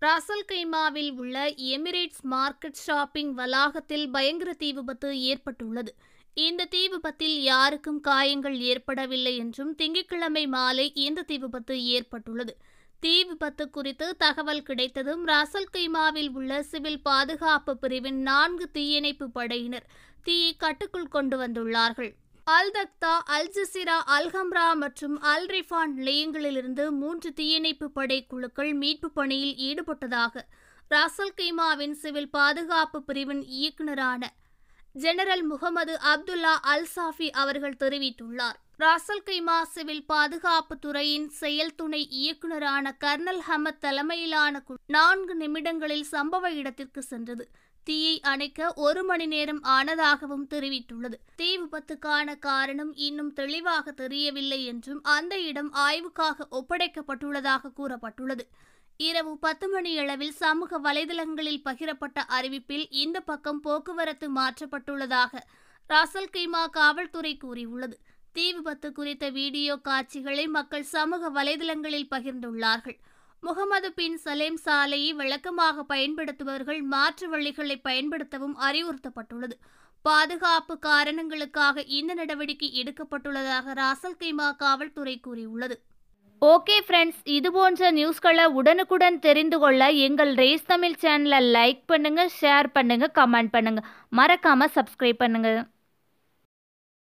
ராசல் கைமாவில் உள்ள Emirates market shopping வளாகத்தில் பயங்கர தீ விபத்து ஏற்பட்டுள்ளது இந்த தீ விபத்தில் யாருக்கும் காயங்கள் ஏற்படவில்லை என்றும் திங்கட்கிழமை மாலை இந்த தீ விபத்து ஏற்பட்டுள்ளது தீ விபத்து குறித்து தகவல் கிடைத்ததும் ராசல் கைமாவில் உள்ள சிவில் பாதுகாப்பு பிரிவின் நான்கு தீயணைப்பு படையினர் தீயை கட்டுக்குள் கொண்டு வந்துள்ளார்கள் அல் தக்தா அல் ஜசீரா அல்ஹம்ரா மற்றும் அல் ரிஃபான் நிலையங்களிலிருந்து மூன்று தீயணைப்பு படை குழுக்கள் மீட்பு பணியில் ஈடுபட்டதாக ராசல் கைமாவின் சிவில் பாதுகாப்பு பிரிவின் இயக்குநரான general Mohammed Abdullah Al Safi அவர்கள் தெரிவித்துள்ளார் ராசல் கைமா சிவில் பாதுகாப்பு துறையின் செயல் துணை இயக்குநரான கர்னல் ஹமத் தலைமையிலான குழு நான்கு நிமிடங்களில் சம்பவ இடத்திற்கு சென்றது தீயை அணைக்க ஒரு மணி நேரம் ஆனதாகவும் தெரிவித்துள்ளது தீ விபத்துக்கான காரணம் இன்னும் தெளிவாக தெரியவில்லை என்றும் அந்த இடம் ஆய்வுக்காக ஒப்படைக்கப்பட்டுள்ளதாக கூறப்பட்டுள்ளது இரவு பத்து மணியளவில் சமூக வலைதளங்களில் பகிரப்பட்ட அறிவிப்பில் இந்த பக்கம் போக்குவரத்து மாற்றப்பட்டுள்ளதாக ராசல் கைமா காவல்துறை கூறியுள்ளது தீ விபத்து குறித்த வீடியோ காட்சிகளை மக்கள் சமூக வலைதளங்களில் பகிர்ந்துள்ளார்கள் முகமது பின் சலேம் சாலையை விளக்கமாக பயன்படுத்துபவர்கள் மாற்று வழிகளை பயன்படுத்தவும் அறிவுறுத்தப்பட்டுள்ளது பாதுகாப்பு காரணங்களுக்காக இந்த நடவடிக்கை எடுக்கப்பட்டுள்ளதாக ராசல் கைமா காவல்துறை கூறியுள்ளது ஓகே ஃப்ரெண்ட்ஸ் இது போன்ற நியூஸ்களை உடனுக்குடன் தெரிந்து கொள்ள எங்கள் ரேஸ் தமிழ் சேனலை லைக் பண்ணுங்க ஷேர் பண்ணுங்க கமெண்ட் பண்ணுங்க மறக்காம சப்ஸ்கிரைப் பண்ணுங்க